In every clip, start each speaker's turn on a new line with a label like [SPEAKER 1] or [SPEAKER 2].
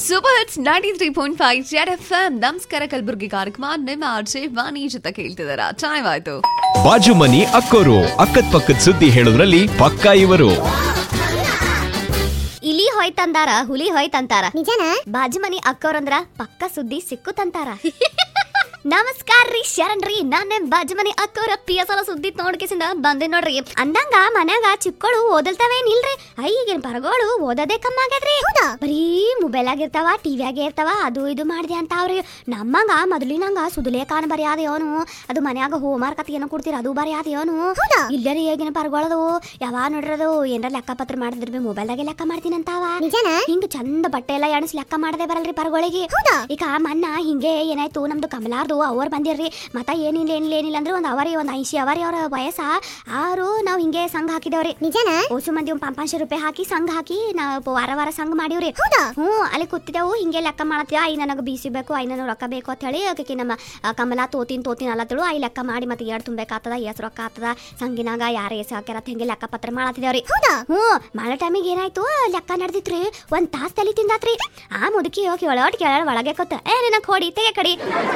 [SPEAKER 1] Super hits ninety three point five Z F M ನಮಸ್ಕಾರ ಕಲಬುರ್ಗಿ ಕಾರ್ಯಕ್ರಮ ನಿಮ್ಮ ಆರ್ಜೆ ವಾಣಿ ಜೊತೆ ಕೇಳ್ತಿದಾರ ಟೈಮ್ ಆಯ್ತು
[SPEAKER 2] ಬಾಜು ಮನಿ ಅಕ್ಕೋರು ಅಕ್ಕದ್ ಪಕ್ಕದ ಸುದ್ದಿ ಹೇಳೋದ್ರಲ್ಲಿ ಪಕ್ಕಾ ಇವರು
[SPEAKER 3] ಇಲಿ ಹೋಯ್ತಂದಾರ ಹುಲಿ ಹೋಯ್ತಂತಾರ
[SPEAKER 4] ನಿಜನ
[SPEAKER 3] ಬಾಜು ಮನಿ ಅಕ್ಕವ್ರಂದ್ರ ಪಕ್ಕ ಸುದ್ದಿ ಸಿಕ್ಕುತ್ತಂತಾರ ನಮಸ್ಕಾರ ರೀ ಶರಣ್ ರೀ ನಾನ್ ನಿಮ್ ಬಾಜು ಮನಿ ಅಕ್ಕವ್ರ ಪಿ ಎಸ್ ಎಲ್ ಸುದ್ದಿ ನೋಡ್ಕಿಸಿಂದ ಬಂದೆ ನೋಡ್ರಿ ಅಂದಂಗ ಮನ್ಯಾಗ ಚಿಕ್ಕಳು ಓದಲ್ತಾವೇನಿಲ್ರಿ ಈಗಿನ ಪರಗಳು ಓದೋದೇ ಕಮ್ಮಿ ಆಗ್ಯದ್ರಿ
[SPEAKER 4] ಹೌದಾ
[SPEAKER 3] ಬರೀ ಮೊಬೈಲ್ ಆಗಿರ್ತಾವ ಟಿವಿಯಾಗೆ ಇರ್ತಾವ ಅದು ಇದು ಮಾಡಿದೆ ಅಂತ ಅವ್ರಿ ನಮ್ಮಂಗ ಮೊದಲಿನಂಗ ಸುದುಲೇಖಾನ ಬರೆಯಾದ ಅವನು ಅದು ಮನ್ಯಾಗ ಹೋಮ್ವರ್ಕ್ ಅತ್ ಏನೋ ಕೊಡ್ತೀರ ಅದು ಬರೆಯಾದ ಅವನು
[SPEAKER 4] ಹೌದಾ
[SPEAKER 3] ಇಲ್ಲರಿ ಈಗಿನ ಪರಗಳದು ಯಾವ ನೋಡ್ರದು ಏನಾರ ಲೆಕ್ಕ ಪತ್ರ ಮಾಡಿದ್ರೆ ಬಿ ಮೊಬೈಲ್ದಾಗೆ ಲೆಕ್ಕ ಮಾಡ್ತೀನಿ ಅಂತಾವ
[SPEAKER 4] ನಿಜನ
[SPEAKER 3] ಹಿಂಗ ಚಂದ ಬಟ್ಟೆ ಎಲ್ಲ ಎಣಸ್ ಲೆಕ್ಕ ಮಾಡದೆ ಬರಲ್ರಿ ಪರಗಳಿಗೆ
[SPEAKER 4] ಹೌದಾ
[SPEAKER 3] ಈಗ ಮನ್ನ ಹಿಂಗೆ ಏನಾಯ್ತು ನಮ್ದು ಕಮಲಾರ್ದು ಅವ್ರು ಬಂದಿರ್ರಿ ಮತ್ತ ಏನಿಲ್ಲ ಏನಿಲ್ಲ ಏನಿಲ್ಲ ಅಂದ್ರೆ ಒಂದ್ ಅವರಿ ಒಂದ್ ಐಶಿ ಅವರಿ ಅವ್ರ ವಯಸ್ಸ ಆರು ನಾವ್ ಹಿಂಗೆ ಸಂಘ ಹಾಕಿದೇವ್ರಿ
[SPEAKER 4] ನಿಜನ
[SPEAKER 3] ಓಸು ಮಂದಿ ಒಂದ್ ಪಾಂಪಾಂಶ ರೂಪಾಯಿ ಹಾಕಿ ಸಂಘ ಹಾಕಿ ನಾವು ವಾರ ವಾರ ಸಂಘ ಮಾಡಿವ್ರಿ
[SPEAKER 4] ಹೌದಾ
[SPEAKER 3] ಹ್ಞೂ ಅಲ್ಲಿ ಕೂತಿದ್ದೆವು ಹಿಂಗೆ ಲೆಕ್ಕ ಮಾಡತ್ತೀವ ಐ ನನಗೆ ಬೀಸಿ ಬೇಕು ಐ ನನಗೆ ರೊಕ್ಕ ಬೇಕು ಅಂತ ಹೇಳಿ ಆಕಿ ನಮ್ಮ ಆ, ಕಮಲ ತೋತಿನ ತೋತಿನ ಅಲ್ಲತ್ತಳು ಐ ಲೆಕ್ಕ ಮಾಡಿ ಮತ್ತೆ ಎರಡು ತುಂಬಬೇಕಾಗ್ತದ ಎಸ್ ರೊಕ್ಕ ಆಗ್ತದ ಸಂಗಿನಾಗ ಯಾರು ಎಸ್ ಹಾಕ್ಯಾರ ಅಂತ ಹಿಂಗೆ ಲೆಕ್ಕ ಪತ್ರ ಮಾಡತ್ತಿದೇವ್ರಿ
[SPEAKER 4] ಹೌದಾ
[SPEAKER 3] ಹ್ಞೂ ಮಾಡೋ ಟೈಮಿಗೆ ಏನಾಯ್ತು ಲೆಕ್ಕ ನಡೆದಿತ್ರಿ ಒಂದ್ ತಾಸ್ ತಲಿ ತಿಂದಾತ್ರಿ ಆ ಮುದುಕಿ ಹೋಗಿ ಒಳೋಟ್ ಕೇಳ ಒಳಗೆ ಕೊತ್ತ ಏ ನಿನಗೆ ಕೊಡಿ ತೆಗೆ ಕಡಿ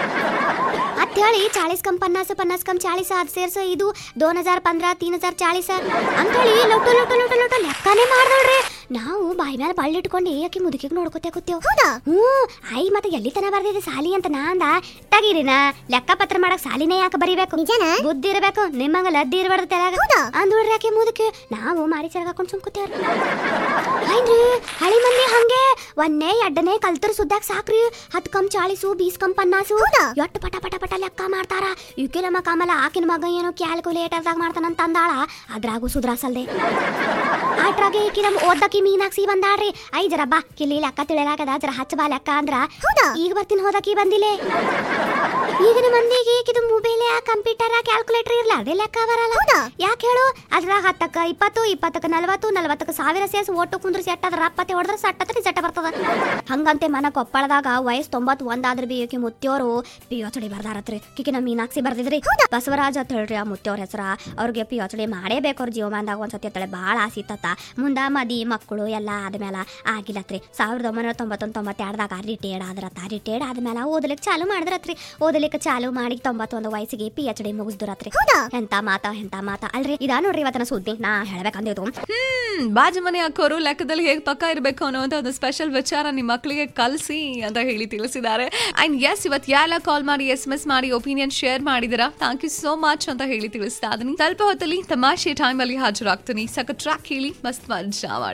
[SPEAKER 3] ಅತ್ ಹೇಳಿ ಚಾಳಿಸ್ ಕಮ್ ಪನ್ನಾಸ್ ಪನ್ನಾಸ್ ಕಮ್ ಚಾಳಿಸ್ ಅದ್ ಸೇರ್ಸ ಇದು ದೋನ್ ಹಜಾರ್ ಪಂದ್ರ ತೀನ್ ಹಜಾರ್ ಚಾಳಿಸ ಅಂತೇಳಿ ಲೊಟ್ಟು ಲೊಟ್ಟು ಲೊಟ್ಟು ಲೊಟ್ಟು ಲೆಕ್ಕನೇ ಮಾಡ್ದಳ್ರಿ ನಾವು ಬಾಯಿ ಮೇಲೆ ಬಳ್ಳಿ ಇಟ್ಕೊಂಡು ಆಕಿ ಮುದುಕಿಗೆ ನೋಡ್ಕೊತೇ ಕೂತೇವ್
[SPEAKER 4] ಹೌದಾ
[SPEAKER 3] ಹ್ಞೂ ಐ ಮತ್ತೆ ಎಲ್ಲಿ ತನ ಬರ್ದಿದೆ ಸಾಲಿ ಅಂತ ನಾ ಅಂದ ತಗೀರಿನ ಲೆಕ್ಕ ಪತ್ರ ಮಾಡಕ್ ಸಾಲಿನೇ ಯಾಕೆ ಬರಿಬೇಕು
[SPEAKER 4] ನಿಜನ
[SPEAKER 3] ಬುದ್ಧಿ ಇರಬೇಕು ನಿಮ್ಮಂಗ ಲದ್ದಿ ಇರಬಾರ್ದು ತೆಲಾಗ
[SPEAKER 4] ಹೌದಾ?
[SPEAKER 3] ಅಂದ್ಬಿಡ್ರಿ ಯಾಕೆ ಮುದಕ್ಕೆ ನಾವು ಮಾರಿ ಹಾಕೊಂಡು ಸುಮ್ಕುತ್ತೇವ್ರಿ ಐನ್ರಿ ಹಳಿ ಮಂದಿ ಹಂಗೆ ಒಂದೇ ಎಡ್ಡನೇ ಕಲ್ತರ ಸುದ್ದಾಕ್ ಸಾಕ್ರಿ ಹತ್ ಕಮ್ ಚಾಳಿಸು ಬೀಸ್ ಕಮ್ ಪನ್ನಾಸು
[SPEAKER 4] ಹೌದಾ?
[SPEAKER 3] ಎಟ್ಟು ಪಟ ಪಟ ಪಟ ಲೆಕ್ಕ ಮಾಡ್ತಾರ ಈಕೆ ನಮ್ಮ ಕಮಲ ಆಕಿನ ಮಗ ಏನೋ ಕ್ಯಾಲ್ಕುಲೇಟರ್ದಾಗ ಮಾಡ್ತಾನಂತ ಅಂದಾಳ ಅದ್ರಾಗೂ ಸುಧಾರ್ಸಲ್ದೆ ಆಟ್ರಾಗೆ ಈಕಿ ನಮ್ ಓದಕಿ ಮೀನಾಕ್ಸಿ ಬಂದಾಳ್ರಿ ಐ ಜರ ಬಾ ಕಿಲ್ಲಿ ಲೆಕ್ಕ ತಿಳಿಲಾಗದ ಜರ ಹಚ್ಚ ಬಾ ಲೆಕ್ಕ ಅಂದ್ರ
[SPEAKER 4] ಹೌದಾ
[SPEAKER 3] ಈಗ ಬರ್ತೀನಿ ಹೋದಕಿ ಬಂದಿಲೆ ಈಗಿನ ಮಂದಿಗೆ ಇದು ಮೊಬೈಲ್ ಕಂಪ್ಯೂಟರ್ ಕ್ಯಾಲ್ಕುಲೇಟರ್ ಇರ್ಲ ಅದೇ ಲೆಕ್ಕ ಬರಲ್ಲ
[SPEAKER 4] ಹೌದಾ?
[SPEAKER 3] ಯಾಕೆ ಹೇಳು ಅದ್ರಾಗ ಹತ್ತಕ್ಕ ಇಪ್ಪತ್ತು ಇಪ್ಪತ್ತಕ್ಕ ನಲವತ್ತು ನಲವತ್ತಕ್ಕ ಸಾವಿರ ಸೇರ್ಸಿ ಒಟ್ಟು ಕುಂದ್ರ ಸೆಟ್ ಅದ್ರ ಅಪ್ಪತ್ತೆ ಹೊಡೆದ್ರೆ ಸಟ್ಟತ್ರಿ ಸೆಟ್ಟ ಬರ್ತದ ಹಂಗಂತೆ ಮನ ಕೊಪ್ಪಳದಾಗ ವಯಸ್ಸು ತೊಂಬತ್ ಒಂದಾದ್ರ ಬಿ ಈಕಿ ಮುತ್ತಿಯೋರು ಪಿ ಎಚ್ ಡಿ ಬರ್ದಾರತ್ರಿ ಕಿಕಿ ನಮ್ಮ ಮೀನಾಕ್ಷಿ ಬರ್ದಿದ್ರಿ ಬಸವರಾಜ್ ಅಂತ ಹೇಳ್ರಿ ಆ ಮುತ್ತಿಯವ್ರ ಹೆಸರ ಅವ್ರಿಗೆ ಪಿ ಎಚ್ ಡಿ ಮಾಡೇಬೇಕು ಅವ್ರ ಜೀವಮಾನದಾಗ ಒಂದ್ಸತಿ ಅಂತೇಳಿ ಭಾಳ ಆಸೆ ಇತ್ತತ್ತ ಮುಂದ ಮದಿ ಮಕ್ಕಳು ಎಲ್ಲ ಆದ್ಮೇಲೆ ಆಗಿಲ್ಲತ್ರಿ ಸಾವಿರದ ಒಂಬೈನೂರ ತೊಂಬತ್ತೊಂದು ತೊಂಬತ್ತೆರಡದಾಗ ರಿಟೈರ್ಡ್ ಆದ್ರತ್ತ ರಿಟೈರ್ಡ್ ಆದ್ಮೇಲೆ ಓದಲಿಕ್ಕೆ ಚಾಲು ಮಾಡಿದ್ರತ್ರಿ ಓದಲಿಕ್ಕೆ ಚಾಲು ಮಾಡಿ ತೊಂಬತ್ತೊಂದು ವಯಸ್ಸಿಗೆ ಪಿ ಎಚ್ ಡಿ ಮುಗಿಸ್ದುರತ್ರಿ
[SPEAKER 4] ಹೌದಾ
[SPEAKER 3] ಎಂತ ಮಾತ ಎಂತ ಮಾತ ಅಲ್ರಿ ಇದಾ ನೋಡ್ರಿ ಇವತ್ತಿನ ಸುದ್ದಿ ನಾ ಹೇಳ್ಬೇಕಂದಿದ್ದು
[SPEAKER 1] ಹ್ಮ್ ಬಾಜು ಮನೆ ಅಕ್ಕೋರು ಲೆಕ್ಕದಲ್ಲಿ ಹೇಗೆ ಪಕ್ಕ ಇರಬೇಕು ಅನ್ನೋಂಥ ಒಂದು ಸ್ಪೆಷಲ್ ವಿಚಾರ ನಿಮ್ಮ ಮಕ್ಕಳಿಗೆ ಕಲಿಸಿ ಅಂತ ಹೇಳಿ ತಿಳಿಸಿದ್ದಾರೆ ಅಂಡ್ ಎಸ್ ಇವತ್ತು ಯಾರೆಲ್ಲ ಕಾಲ್ ಮಾಡಿ ಎಸ್ ಎಸ್ ಮಾಡಿ ಒಪಿನಿಯನ್ ಶೇರ್ ಮಾಡಿದಿರಾ ಥ್ಯಾಂಕ್ ಯು ಸೋ ಮಚ್ ಅಂತ ಹೇಳಿ ತಿಳಿಸ್ತಾ ಇದೀನಿ ಸ್ವಲ್ಪ ಹೊತ್ತಲ್ಲಿ ತಮಾಷೆ ಟೈಮ್ ಅಲ್ಲಿ ಹಾಜರಾಗ್ತೀನಿ ಸಖತ್ ಟ್ರ್ಯಾಕ್ ಹೇಳಿ ಮಸ್ತ್ ಮಜಾ ಮಾಡಿ